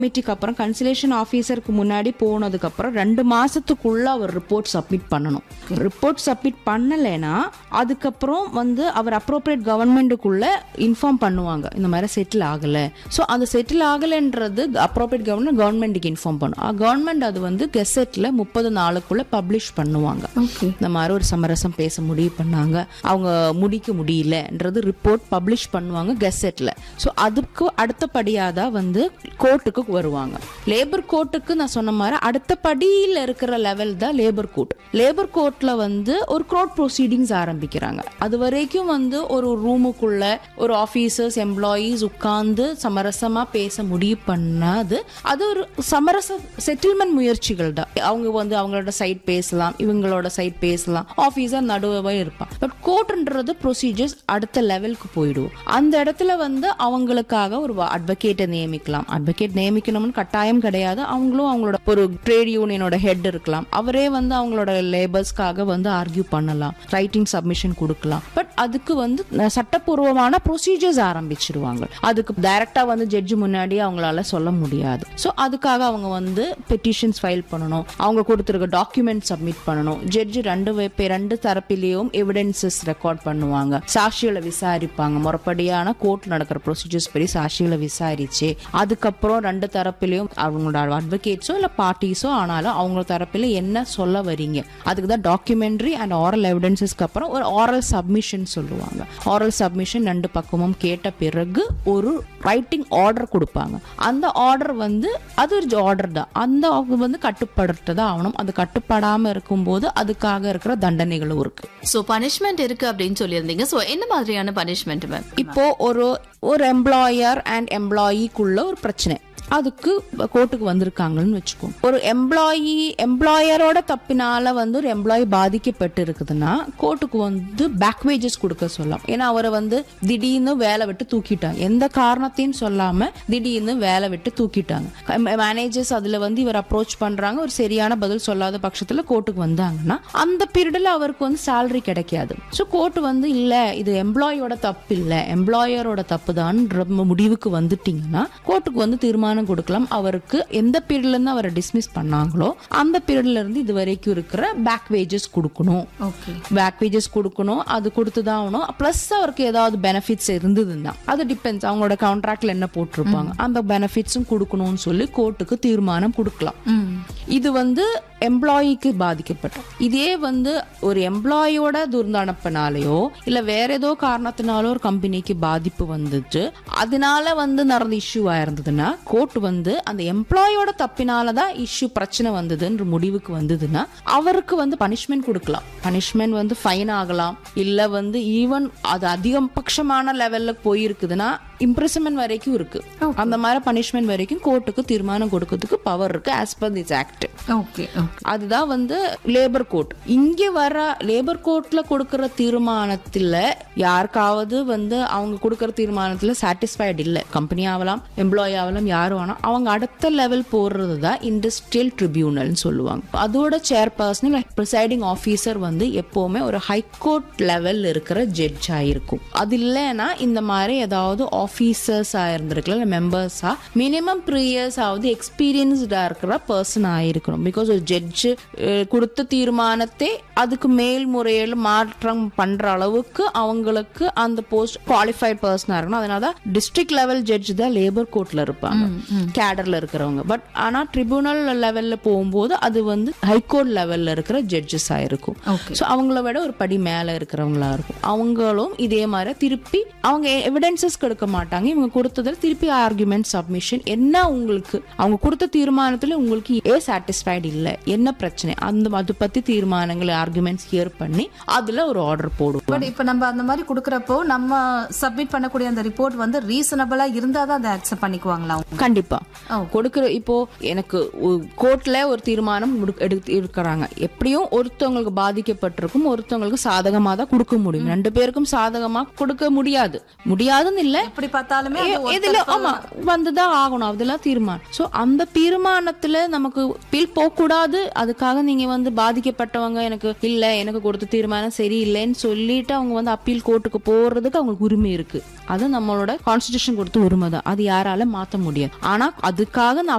மீட்டிக்கு அப்புறம் கன்சலேஷன் ஆஃபீஸருக்கு முன்னாடி போனதுக்கு அப்புறம் ரெண்டு மாசத்துக்குள்ள அவர் ரிப்போர்ட் சப்மிட் பண்ணணும் ரிப்போர்ட் சப்மிட் பண்ணலைன்னா அதுக்கப்புறம் வந்து அவர் அப்ரோப்ரியேட் கவர்மெண்ட்டுக்குள்ள இன்ஃபார்ம் பண்ணுவாங்க இந்த மாதிரி செட்டில் ஆகல ஸோ அந்த செட்டில் ஆகலைன்றது அப்ரோப்ரியேட் கவர்மெண்ட் கவர்மெண்ட்டுக்கு இன்ஃபார்ம் பண்ணும் கவர்மெண்ட் அது வந்து கெசெட்ல முப்பது நாளுக்குள்ள பப்ளிஷ் பண்ணுவாங்க ஓகே இந்த மாதிரி ஒரு சமரசம் பேச முடிவு பண்ணாங்க அவங்க முடிக்க முடியலன்றது ரிப்போர்ட் பப்ளிஷ் பண்ணுவாங்க கெசெட்ல ஸோ அதுக்கு அடுத்தபடியாக தான் வந்து கோர்ட்டுக்கு வருவாங்க லேபர் கோர்ட்டுக்கு நான் சொன்ன மாதிரி அடுத்த படியில் இருக்கிற லெவல் தான் லேபர் கோர்ட் லேபர் கோர்ட்ல வந்து ஒரு கோர்ட் ப்ரொசீடிங்ஸ் ஆரம்பிக்கிறாங்க அது வரைக்கும் வந்து ஒரு ரூமுக்குள்ள ஒரு ஆஃபீஸர்ஸ் எம்ப்ளாயீஸ் உட்கார்ந்து சமரசமா பேச முடிவு பண்ணாது அது ஒரு சமரச செட்டில்மெண்ட் முயற்சிகள் தான் அவங்க வந்து அவங்களோட சைட் பேசலாம் இவங்களோட சைட் பேசலாம் ஆஃபீஸர் நடுவே இருப்பான் பட் கோர்ட்ன்றது ப்ரொசீஜர்ஸ் அடுத்த லெவலுக்கு போயிடுவோம் அந்த இடத்துல வந்து அவங்களுக்காக ஒரு அட்வொகேட்டை நியமிக்கலாம் அட்வொகேட் நியமிக்கணும்னு கட்டாயம் கிடையாது அவங்களும் அவங்களோட ஒரு ட்ரேட் யூனியனோட ஹெட் இருக்கலாம் அவரே வந்து அவங்களோட லேபர்ஸ்க்காக வந்து ஆர்கியூ பண்ணலாம் ரைட்டிங் சப்மிஷன் கொடுக்கலாம் பட் அதுக்கு வந்து ந- சட்டப்பூர்வமான ப்ரொசீஜர்ஸ் ஆரம்பிச்சிருவாங்க அதுக்கு டைரக்டா வந்து ஜட்ஜி முன்னாடி அவங்களால சொல்ல முடியாது ஸோ அதுக்காக அவங்க வந்து பெட்டிஷன்ஸ் ஃபைல் பண்ணணும் அவங்க கொடுத்துருக்க டாக்குமெண்ட் சப்மிட் பண்ணணும் ஜட்ஜி ரெண்டு வே- பே- ரெண்டு தரப்பிலையும் எவிடன்சஸ் ரெக்கார்ட் பண்ணுவாங்க சாட்சிகளை விசாரிப்பாங்க முறைப்படியான கோர்ட் நடக்கிற ப்ரொசீஜர்ஸ் படி சாட்சிகளை விசாரிச்சு அதுக்கப்புறம் ரெண்டு தரப்பிலையும் அவங்களோட அட்வொகேட்ஸோ இல்ல பார்ட்டிஸோ ஆனாலும் அவங்க தரப்பில என்ன சொல்ல வரீங்க அதுக்கு தான் டாக்குமெண்ட்ரி அண்ட் ஆரல் எவிடன்சஸ்க்கு அப்புறம் ஒரு ஆரல் சப்மிஷன் சொல்லுவாங்க ஆரல் சப்மிஷன் ரெண்டு பக்கமும் கேட்ட பிறகு ஒரு ரைட்டிங் ஆர்டர் கொடுப்பாங்க அந்த ஆர்டர் வந்து அது ஒரு ஆர்டர் தான் அந்த அவங்க வந்து கட்டுப்படுத்ததான் ஆகணும் அது கட்டுப்படாம இருக்கும்போது அதுக்காக இருக்கிற தண்டனைகளும் இருக்கு சோ பனிஷ்மெண்ட் இருக்கு அப்படின்னு சொல்லியிருந்தீங்க சோ என்ன மாதிரியான பனிஷ்மெண்ட் மேம் இப்போ ஒரு ஒரு எம்ப்ளாயர் அண்ட் எம்ப்ளாயிக்குள்ள ஒரு பிரச்சனை அதுக்கு கோர்ட்டுக்கு வந்திருக்காங்கன்னு வச்சுக்கோங்க ஒரு எம்ப்ளாயி எம்ப்ளாயரோட தப்பினால வந்து ஒரு எம்ப்ளாயி பாதிக்கப்பட்டு இருக்குதுன்னா கோர்ட்டுக்கு வந்து பேக் வேஜஸ் கொடுக்க சொல்லலாம் ஏன்னா அவரை வந்து திடீர்னு வேலை விட்டு தூக்கிட்டாங்க எந்த காரணத்தையும் சொல்லாம திடீர்னு வேலை விட்டு தூக்கிட்டாங்க மேனேஜர்ஸ் அதுல வந்து இவர் அப்ரோச் பண்றாங்க ஒரு சரியான பதில் சொல்லாத பட்சத்துல கோர்ட்டுக்கு வந்தாங்கன்னா அந்த பீரியட்ல அவருக்கு வந்து salary கிடைக்காது ஸோ கோர்ட் வந்து இல்ல இது எம்ப்ளாயோட தப்பு இல்ல எம்ப்ளாயரோட தப்பு தான் முடிவுக்கு வந்துட்டீங்கன்னா கோர்ட்டுக்கு வந்து தீர்மானம் கொடுக்கலாம் அவருக்கு எந்த பீரியட்ல இருந்து அவரை டிஸ்மிஸ் பண்ணாங்களோ அந்த பீரியட்ல இருந்து இது வரைக்கும் இருக்கிற பேக் வேஜஸ் கொடுக்கணும் ஓகே பேக் வேஜஸ் கொடுக்கணும் அது கொடுத்துதான் ஆகணும் ப்ளஸ் அவருக்கு ஏதாவது பெனிஃபிட்ஸ் இருந்ததுன்னா அது டிபெண்ட்ஸ் அவங்களோட கான்ட்ராக்ட்ல என்ன போட்டிருப்பாங்க அந்த பெனிஃபிட்ஸும் கொடுக்கணும்னு சொல்லி கோர்ட்டுக்கு தீர்மானம் கொடுக்கலாம் இது வந்து எம்ப்ளாயிக்கு பாதிக்கப்பட்டோம் இதே வந்து ஒரு எம்ப்ளாயோட துர்ந்தனப்பினாலேயோ இல்ல வேற ஏதோ காரணத்தினாலோ ஒரு கம்பெனிக்கு பாதிப்பு வந்துச்சு அதனால வந்து நடந்த இஷ்யூ ஆயிருந்ததுன்னா கோர்ட் வந்து அந்த எம்ப்ளாயோட தப்பினால தான் இஷ்யூ பிரச்சனை வந்ததுன்ற முடிவுக்கு வந்ததுன்னா அவருக்கு வந்து பனிஷ்மெண்ட் கொடுக்கலாம் பனிஷ்மெண்ட் வந்து ஃபைன் ஆகலாம் இல்ல வந்து ஈவன் அது அதிகபட்சமான லெவல்ல போயிருக்குதுன்னா இம்ப்ரெஸ்மெண்ட் வரைக்கும் இருக்கு அந்த மாதிரி பனிஷ்மெண்ட் வரைக்கும் கோர்ட்டுக்கு தீர்மானம் கொடுக்கறதுக்கு பவர் இருக்கு as per this act okay அதுதான் வந்து லேபர் கோர்ட் இங்க வர லேபர் கோர்ட்ல கொடுக்கிற தீர்மானத்துல யாருக்காவது வந்து அவங்க கொடுக்கிற தீர்மானத்துல சாட்டிஸ்ஃபைடு இல்ல கம்பெனி ஆகலாம் எம்ப்ளாயி ஆகலாம் யாரும் வேணாம் அவங்க அடுத்த லெவல் போடுறது தான் இண்டஸ்ட்ரியல் ட்ரிபியூனல்னு சொல்லுவாங்க அதோட சேர்பர்சன் ப்ரிசைடிங் ஆஃபீஸர் வந்து எப்பவுமே ஒரு ஹைகோர்ட் லெவல் இருக்கிற ஜட்ஜ் ஆயிருக்கும் அது இல்லைன்னா இந்த மாதிரி ஏதாவது ஆஃபீஸர்ஸ் ஆயிருந்திருக்கலாம் இல்லை மெம்பர்ஸா மினிமம் த்ரீ இயர்ஸ் ஆகுது எக்ஸ்பீரியன்ஸ்டா இருக்கிற பர்சன் ஆயிருக்கணும் பிகாஸ் ஒரு ஜட்ஜ் கொடுத்த தீர்மானத்தை அதுக்கு மேல்முறையில் மாற்றம் பண்ற அளவுக்கு அவங்களுக்கு அந்த போஸ்ட் குவாலிஃபைட் பர்சனா இருக்கணும் அதனால தான் டிஸ்ட்ரிக்ட் லெவல் ஜட்ஜ் தான் லேபர் கோர்ட்ல இருப்பாங்க கேடர்ல இருக்கிறவங்க பட் ஆனா ட்ரிபியூனல் லெவல்ல போகும்போது அது வந்து ஹைகோர்ட் லெவல்ல இருக்கிற ஜட்ஜஸ் ஆயிருக்கும் ஓகே ஸோ அவங்கள விட ஒரு படி மேல இருக்கிறவங்களா இருக்கும் அவங்களும் இதே மாதிரி திருப்பி அவங்க எவிடன்சஸ் கொடுக்க மாட்டாங்க இவங்க கொடுத்ததுல திருப்பி ஆர்குமெண்ட் சப்மிஷன் என்ன உங்களுக்கு அவங்க கொடுத்த தீர்மானத்துல உங்களுக்கு ஏ சாட்டிஸ்ஃபைடு இல்ல என்ன பிரச்சனை அந்த அது பத்தி தீர்மானங்கள் ஆர்குமெண்ட்ஸ் ஹியர் பண்ணி அதுல ஒரு ஆர்டர் போடுவோம் பட் இப்ப நம்ம அந்த மாதிரி குடுக்கறப்போ நம்ம சப்மிட் பண்ணக்கூடிய அந்த ரிப்போர்ட் வந்து ரீசனபிளா இருந்தா தான் அதை அக்செப்ட் பண்ணிக்குவாங்களா அவங்க? கண்டிப்பா ஓ. கொடுக்கிற இப்போ எனக்கு கோர்ட்ல ஒரு தீர்மானம் முடு- எடுத்து இருக்கிறாங்க எப்படியும் ஒருத்தவங்களுக்கு பாதிக்கப்பட்டிருக்கும் ஒருத்தவங்களுக்கு சாதகமா தான் கொடுக்க முடியும் ரெண்டு பேருக்கும் சாதகமா கொடுக்க முடியாது முடியாதுன்னு இல்ல எப்படி பார்த்தாலுமே ஏ- அது இதுல ஒருத்தருக்கு- ஆமா வந்துதான் ஆகணும் அதெல்லாம் தீர்மானம் சோ அந்த தீர்மானத்துல நமக்கு பீல் போக கூடாது அதுக்காக நீங்க வந்து பாதிக்கப்பட்டவங்க எனக்கு இல்ல எனக்கு கொடுத்த தீர்மானம் சரியில்லைன்னு சொல்லிட்டு அவங்க வந்து அப்பீல் அப்பீல் கோர்ட்டுக்கு போறதுக்கு அவங்களுக்கு உரிமை இருக்கு அது நம்மளோட கான்ஸ்டிடியூஷன் கொடுத்த உரிமை தான் அது யாரால மாத்த முடியாது ஆனா அதுக்காக நான்